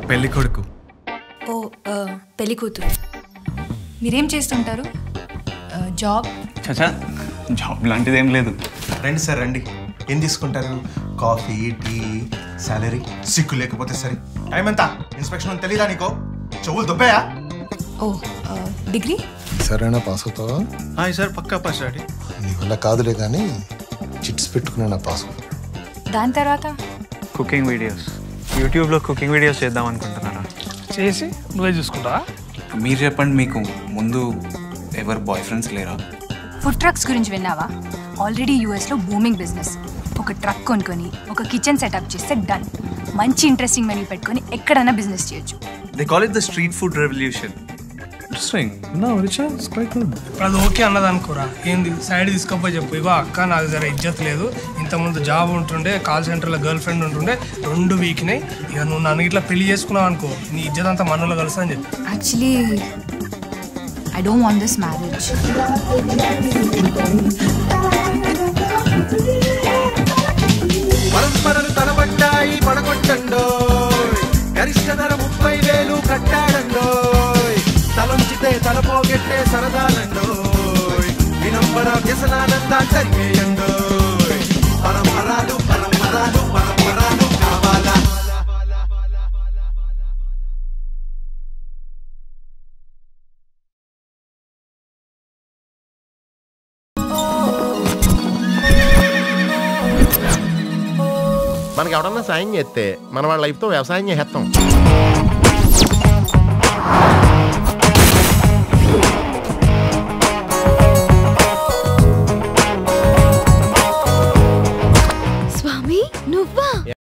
పెళ్లి కొడుకు ఓ ఆ, పెళ్లి కూతురు మీరేం చేస్తుంటారు ఆ, జాబ్ చచా జాబ్ లాంటిది ఏం లేదు రండి సార్ రండి ఏం తీసుకుంటారు కాఫీ టీ సాలరీ సిక్కు లేకపోతే సరే టైం ఎంత ఇన్స్పెక్షన్ అని తెలీదా నీకో చెవులు దుబ్బయా ఓ ఆ, డిగ్రీ సరేనా పాస్ అవుతావా హాయ్ సార్ పక్కా పాస్ డాడీ నీ వల్ల కాదులే కానీ చిట్స్ పెట్టుకునే నా పాస్ దాని తర్వాత కుకింగ్ వీడియోస్ యూట్యూబ్లో కుకింగ్ వీడియోస్ చేద్దాం అనుకుంటున్నారా చేసి నువ్వే చూసుకుంటావా మీరు చెప్పండి మీకు ముందు ఎవరు బాయ్ ఫ్రెండ్స్ లేరా ఫుడ్ ట్రక్స్ గురించి విన్నావా ఆల్రెడీ యూఎస్లో బూమింగ్ బిజినెస్ ఒక ట్రక్ కొనుక్కొని ఒక కిచెన్ సెటప్ చేస్తే డన్ మంచి ఇంట్రెస్టింగ్ మెనూ పెట్టుకొని ఎక్కడైనా బిజినెస్ చేయొచ్చు they call it the street food revolution interesting no Richa quite good అది ఓకే అన్నది అనుకోరా ఏంది సైడ్ తీసుకపోయి చెప్పు ఇగో అక్క నాకు జర ఇజ్జత్ లేదు ఇంతకుముందు జాబ్ ఉంటుండే కాల్ సెంటర్లో గర్ల్ ఫ్రెండ్ ఉంటుండే రెండు వీక్నే ఇక నువ్వు నన్ను ఇట్లా పెళ్లి చేసుకున్నావు అనుకో నీ ఇజ్జత్ అంతా మనలో కలుస్తా అని చెప్పి actually I don't want this marriage పరంపరలు తలబడ్డాయి పడగొట్టండోయ్ గరిష్ట ధర ముప్పై వేలు కట్టాడండోయ్ తలొంచితే తలపోగెట్టే సరదాలండోయ్ వినంబర వ్యసనానందాలు జరిగేయండోయ్ పరంపరాలు పరంపరాలు పరంపరాలు కావాలా మనకి ఎవడన్నా సాయం చేస్తే మన వాళ్ళ లైఫ్తో వ్యవసాయం చేసేస్తాం